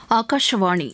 ஆகாஷவாணி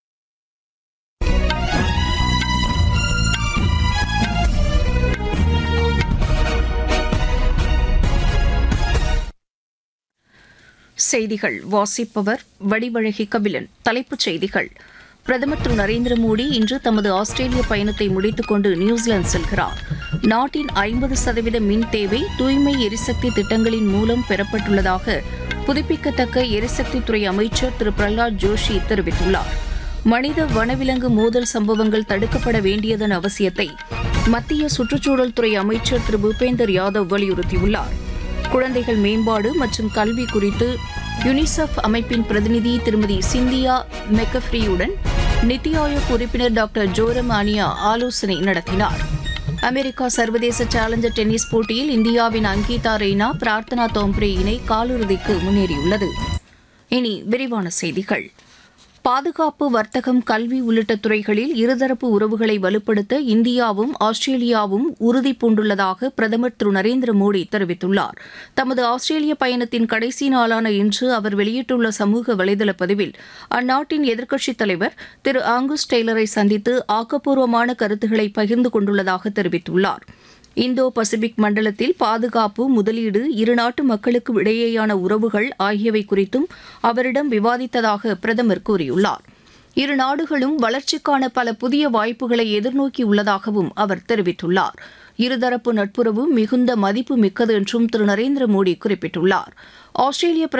செய்திகள் வாசிப்பவர் வடிவழகி கபிலன் தலைப்புச் செய்திகள் பிரதமர் திரு நரேந்திர மோடி இன்று தமது ஆஸ்திரேலிய பயணத்தை முடித்துக் கொண்டு நியூசிலாந்து செல்கிறார் நாட்டின் ஐம்பது சதவீத மின் தேவை தூய்மை எரிசக்தி திட்டங்களின் மூலம் பெறப்பட்டுள்ளதாக புதுப்பிக்கத்தக்க எரிசக்தித்துறை அமைச்சர் திரு பிரஹ்லாத் ஜோஷி தெரிவித்துள்ளார் மனித வனவிலங்கு மோதல் சம்பவங்கள் தடுக்கப்பட வேண்டியதன் அவசியத்தை மத்திய சுற்றுச்சூழல் துறை அமைச்சர் திரு பூபேந்தர் யாதவ் வலியுறுத்தியுள்ளார் குழந்தைகள் மேம்பாடு மற்றும் கல்வி குறித்து யுனிசெஃப் அமைப்பின் பிரதிநிதி திருமதி சிந்தியா மெக்கஃப்ரியுடன் நித்தி ஆயோக் உறுப்பினர் டாக்டர் ஜோரம் ஆனியா ஆலோசனை நடத்தினார் அமெரிக்கா சர்வதேச சேலஞ்சர் டென்னிஸ் போட்டியில் இந்தியாவின் அங்கீதா ரெய்னா பிரார்த்தனா தோம்ப்ரே இணை காலிறுதிக்கு முன்னேறியுள்ளது இனி விரிவான செய்திகள் பாதுகாப்பு வர்த்தகம் கல்வி உள்ளிட்ட துறைகளில் இருதரப்பு உறவுகளை வலுப்படுத்த இந்தியாவும் ஆஸ்திரேலியாவும் உறுதி பூண்டுள்ளதாக பிரதமர் திரு நரேந்திர மோடி தெரிவித்துள்ளார் தமது ஆஸ்திரேலிய பயணத்தின் கடைசி நாளான இன்று அவர் வெளியிட்டுள்ள சமூக வலைதள பதிவில் அந்நாட்டின் எதிர்க்கட்சித் தலைவர் திரு ஆங்கஸ் டெய்லரை சந்தித்து ஆக்கப்பூர்வமான கருத்துக்களை பகிர்ந்து கொண்டுள்ளதாக தெரிவித்துள்ளார் இந்தோ பசிபிக் மண்டலத்தில் பாதுகாப்பு முதலீடு இருநாட்டு மக்களுக்கு இடையேயான உறவுகள் ஆகியவை குறித்தும் அவரிடம் விவாதித்ததாக பிரதமர் கூறியுள்ளார் இரு நாடுகளும் வளர்ச்சிக்கான பல புதிய வாய்ப்புகளை எதிர்நோக்கியுள்ளதாகவும் அவர் தெரிவித்துள்ளார் இருதரப்பு நட்புறவு மிகுந்த மதிப்பு மிக்கது என்றும் திரு நரேந்திர மோடி குறிப்பிட்டுள்ளார் ஆஸ்திரேலிய